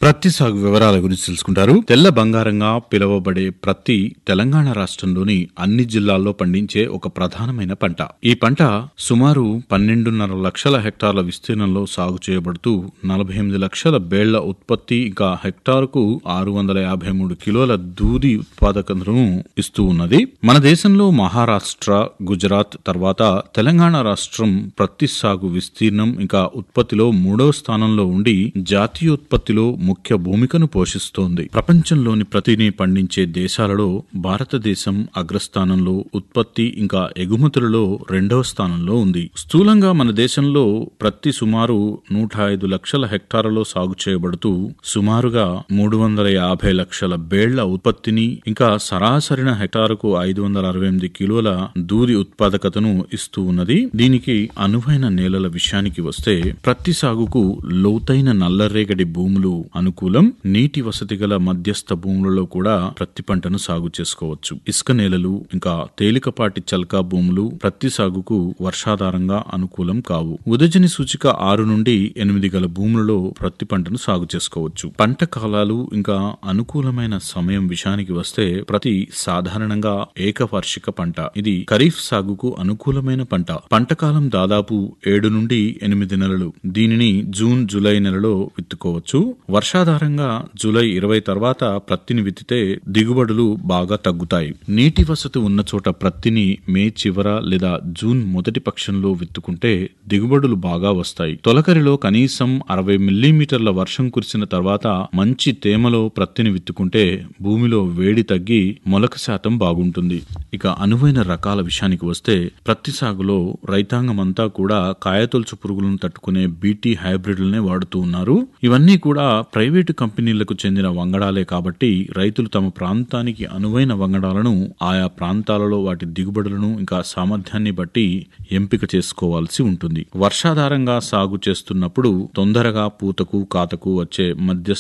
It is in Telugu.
ప్రత్తి సాగు వివరాల గురించి తెలుసుకుంటారు తెల్ల బంగారంగా పిలువబడే ప్రత్తి తెలంగాణ రాష్ట్రంలోని అన్ని జిల్లాల్లో పండించే ఒక ప్రధానమైన పంట ఈ పంట సుమారు పన్నెండున్నర లక్షల హెక్టార్ల విస్తీర్ణంలో సాగు చేయబడుతూ నలభై ఎనిమిది లక్షల బేళ్ల ఉత్పత్తి ఇంకా హెక్టారుకు ఆరు వందల యాభై మూడు కిలోల దూది ఉత్పాదకతను ఇస్తూ ఉన్నది మన దేశంలో మహారాష్ట్ర గుజరాత్ తర్వాత తెలంగాణ రాష్ట్రం ప్రత్తి సాగు విస్తీర్ణం ఇంకా ఉత్పత్తిలో మూడవ స్థానంలో ఉండి జాతీయోత్పత్తిలో ముఖ్య భూమికను పోషిస్తోంది ప్రపంచంలోని ప్రతిని పండించే దేశాలలో భారతదేశం అగ్రస్థానంలో ఉత్పత్తి ఇంకా ఎగుమతులలో రెండవ స్థానంలో ఉంది స్థూలంగా మన దేశంలో ప్రతి సుమారు నూట ఐదు లక్షల హెక్టార్లలో సాగు చేయబడుతూ సుమారుగా మూడు వందల యాభై లక్షల బేళ్ల ఉత్పత్తిని ఇంకా సరాసరిన హెక్టారుకు ఐదు వందల అరవై ఎనిమిది కిలోల దూది ఉత్పాదకతను ఇస్తూ ఉన్నది దీనికి అనువైన నేలల విషయానికి వస్తే ప్రతి సాగుకు లోతైన నల్లరేగడి భూములు అనుకూలం నీటి వసతి గల మధ్యస్థ భూములలో కూడా ప్రత్తి పంటను సాగు చేసుకోవచ్చు ఇసుక నేలలు ఇంకా తేలికపాటి చల్కా భూములు ప్రత్తి సాగుకు వర్షాధారంగా అనుకూలం కావు ఉదజని సూచిక ఆరు నుండి ఎనిమిది గల భూములలో ప్రత్తి పంటను సాగు చేసుకోవచ్చు పంట కాలాలు ఇంకా అనుకూలమైన సమయం విషయానికి వస్తే ప్రతి సాధారణంగా ఏకవార్షిక పంట ఇది ఖరీఫ్ సాగుకు అనుకూలమైన పంట పంట కాలం దాదాపు ఏడు నుండి ఎనిమిది నెలలు దీనిని జూన్ జూలై నెలలో విత్తుకోవచ్చు వర్షాధారంగా జూలై ఇరవై తర్వాత ప్రత్తిని విత్తితే దిగుబడులు బాగా తగ్గుతాయి నీటి వసతి ఉన్న చోట ప్రత్తిని మే చివర లేదా జూన్ మొదటి పక్షంలో విత్తుకుంటే దిగుబడులు బాగా వస్తాయి తొలకరిలో కనీసం అరవై మిల్లీమీటర్ల వర్షం కురిసిన తర్వాత మంచి తేమలో ప్రత్తిని విత్తుకుంటే భూమిలో వేడి తగ్గి మొలక శాతం బాగుంటుంది ఇక అనువైన రకాల విషయానికి వస్తే ప్రత్తి సాగులో రైతాంగమంతా కూడా కాయతొలుచు పురుగులను తట్టుకునే బీటీ హైబ్రిడ్లనే వాడుతూ ఉన్నారు ఇవన్నీ కూడా ప్రైవేటు కంపెనీలకు చెందిన వంగడాలే కాబట్టి రైతులు తమ ప్రాంతానికి అనువైన వంగడాలను ఆయా ప్రాంతాలలో వాటి దిగుబడులను ఇంకా సామర్థ్యాన్ని బట్టి ఎంపిక చేసుకోవాల్సి ఉంటుంది వర్షాధారంగా సాగు చేస్తున్నప్పుడు తొందరగా పూతకు కాతకు వచ్చే మధ్యస్థ